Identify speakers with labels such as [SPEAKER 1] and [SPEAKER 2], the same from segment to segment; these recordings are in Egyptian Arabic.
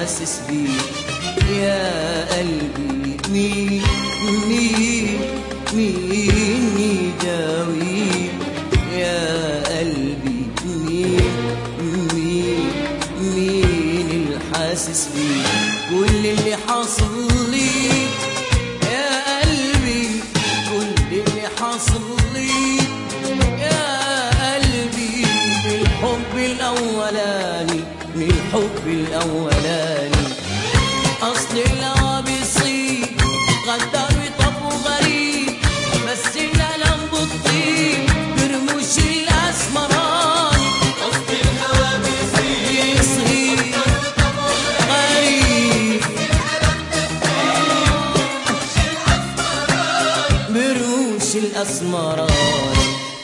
[SPEAKER 1] حاسس بيه يا قلبي مين مين مين يداوي يا قلبي مين مين مين الحاسس بيه كل اللي حاصل لي يا قلبي كل اللي حاصل لي يا قلبي من الحب الأولاني من الحب الأولاني أصل الهوى بيصيب غدار وطب غريب بس الألم بتطيب برموش الأسمراني
[SPEAKER 2] أصل الهوى بيصير
[SPEAKER 1] بيصيب غريب برموش الأسمراني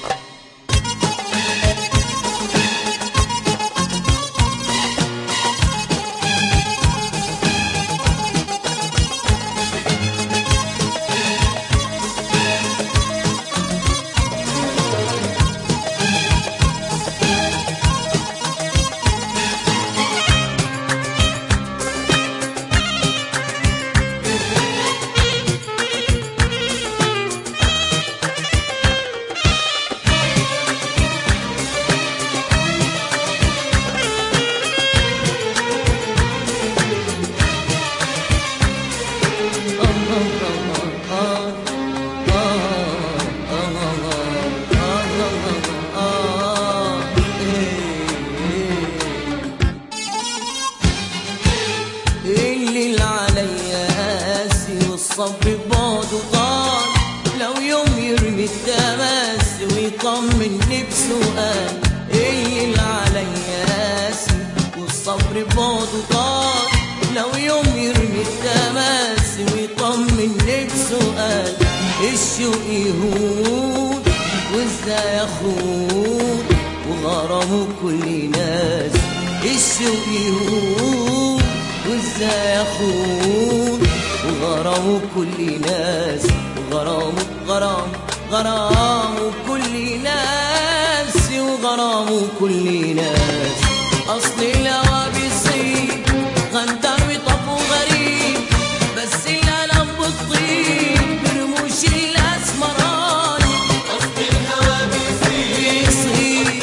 [SPEAKER 1] اللي عليا قاسي والصبر بعده طال لو يوم يرمي التماس ويطمني بسؤال اللي عليا قاسي والصبر بعده طال لو يوم يرمي التماس ويطمني بسؤال الشوق يهون وازاي اخون وغرامه كل ناس الشوق يهون وازاي اخون وغرامه كل ناس وغرامه غرام غرامه كل ناس وغرامه كل ناس اصل الهوى بيصيب غندر وطب غريب بس الالم بتطيب برموش الاسمراني
[SPEAKER 2] أصل الهوى بيصير
[SPEAKER 1] بيصيب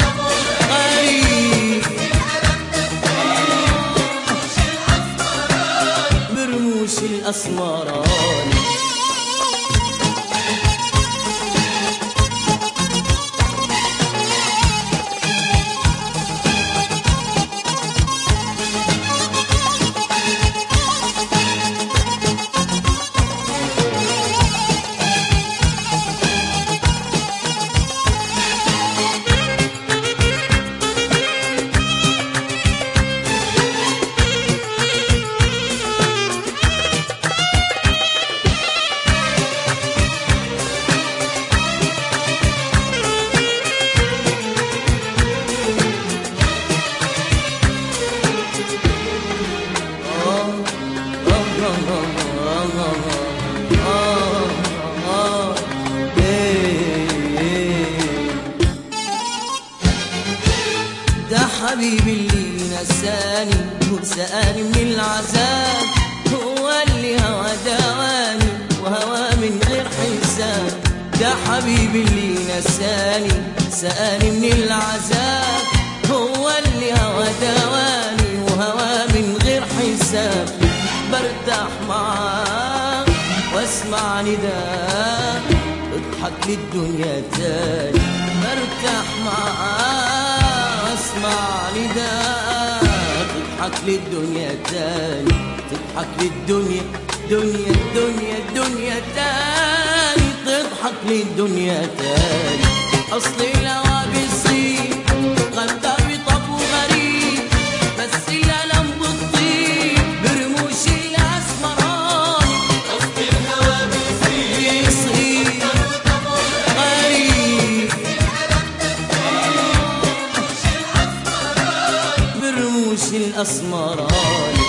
[SPEAKER 1] غريب برموش الأسمراني ده حبيبي اللي نساني وسأني من العذاب هو اللي هوى دواني وهوى من غير حساب ده حبيبي اللي نساني سأني من العذاب هو اللي هوى دواني وهوى من غير حساب برتاح معاه واسمع نداء اضحك للدنيا تاني برتاح معاه اسمع نداء تضحك للدنيا تاني تضحك للدنيا دنيا الدنيا الدنيا تاني تضحك للدنيا تاني اصل الهوى بيصيب غدار وطب وغريب بس الالم بتطيب برموش الاسمراني
[SPEAKER 2] أصل الهوى بيصير
[SPEAKER 1] بيصيب غريب برموش الأسمراني